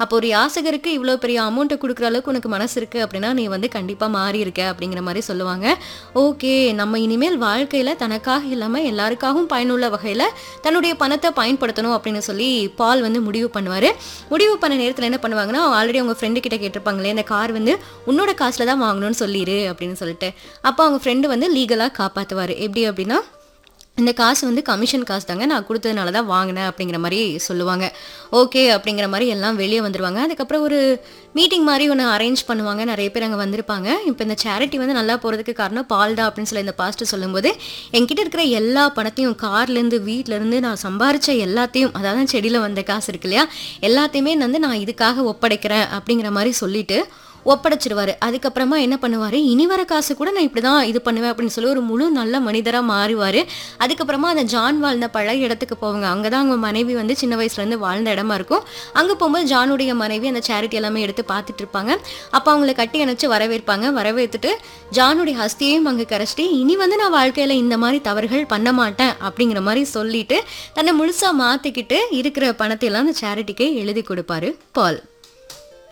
அப்போ ஒரு யாசகருக்கு இவ்வளோ பெரிய அமௌண்ட்டை கொடுக்குற அளவுக்கு உனக்கு மனசு இருக்கு அப்படின்னா நீ வந்து கண்டிப்பாக மாறி இருக்க அப்படிங்கிற மாதிரி சொல்லுவாங்க ஓகே நம்ம இனிமேல் வாழ்க்கையில் தனக்காக இல்லாமல் எல்லாருக்காகவும் பயனுள்ள வகையில் தன்னுடைய பணத்தை பயன்படுத்தணும் அப்படின்னு சொல்லி பால் வந்து முடிவு பண்ணுவார் முடிவு பண்ண நேரத்தில் என்ன பண்ணுவாங்கன்னா ஆல்ரெடி அவங்க ஃப்ரெண்டு கிட்ட கேட்டிருப்பாங்களே இந்த கார் வந்து உன்னோட காசில் தான் வாங்கணும்னு சொல்லிடு அப்படின்னு சொல்லிட்டு அப்போ அவங்க ஃப்ரெண்டு வந்து லீகலாக காப்பாற்றுவார் எப்படி அப்படின்னா இந்த காசு வந்து கமிஷன் காசு தாங்க நான் கொடுத்ததுனால தான் வாங்கினேன் அப்படிங்கிற மாதிரி சொல்லுவாங்க ஓகே அப்படிங்கிற மாதிரி எல்லாம் வெளியே வந்துடுவாங்க அதுக்கப்புறம் ஒரு மீட்டிங் மாதிரி ஒன்று அரேஞ்ச் பண்ணுவாங்க நிறைய பேர் அங்கே வந்திருப்பாங்க இப்போ இந்த சேரிட்டி வந்து நல்லா போகிறதுக்கு காரணம் பால் தான் அப்படின்னு சொல்லி இந்த பாஸ்ட்டு சொல்லும்போது என்கிட்ட இருக்கிற எல்லா பணத்தையும் கார்லேருந்து வீட்டிலேருந்து நான் சம்பாரிச்ச எல்லாத்தையும் அதாவது செடியில் வந்த காசு இருக்கு இல்லையா எல்லாத்தையுமே வந்து நான் இதுக்காக ஒப்படைக்கிறேன் அப்படிங்கிற மாதிரி சொல்லிட்டு ஒப்படைச்சிருவாரு அதுக்கப்புறமா என்ன பண்ணுவாரு இனி வர காசு கூட நான் இப்படிதான் இது பண்ணுவேன் அப்படின்னு சொல்லி ஒரு முழு நல்ல மனிதரா மாறுவாரு அதுக்கப்புறமா அந்த ஜான் வாழ்ந்த பழைய இடத்துக்கு போவாங்க அங்கதான் அவங்க மனைவி வந்து சின்ன வயசுல இருந்து வாழ்ந்த இடமா இருக்கும் அங்க போகும்போது ஜானுடைய மனைவி அந்த சேரிட்டி எல்லாமே எடுத்து பார்த்துட்டு இருப்பாங்க அப்ப அவங்களை கட்டி அணைச்சு வரவேற்பாங்க வரவேற்றுட்டு ஜானுடைய ஹஸ்தியையும் அங்க கரைச்சிட்டு இனி வந்து நான் வாழ்க்கையில இந்த மாதிரி தவறுகள் பண்ண மாட்டேன் அப்படிங்கிற மாதிரி சொல்லிட்டு தன்னை முழுசா மாத்திக்கிட்டு இருக்கிற பணத்தை எல்லாம் அந்த சேரிட்டிக்கு எழுதி கொடுப்பாரு பால்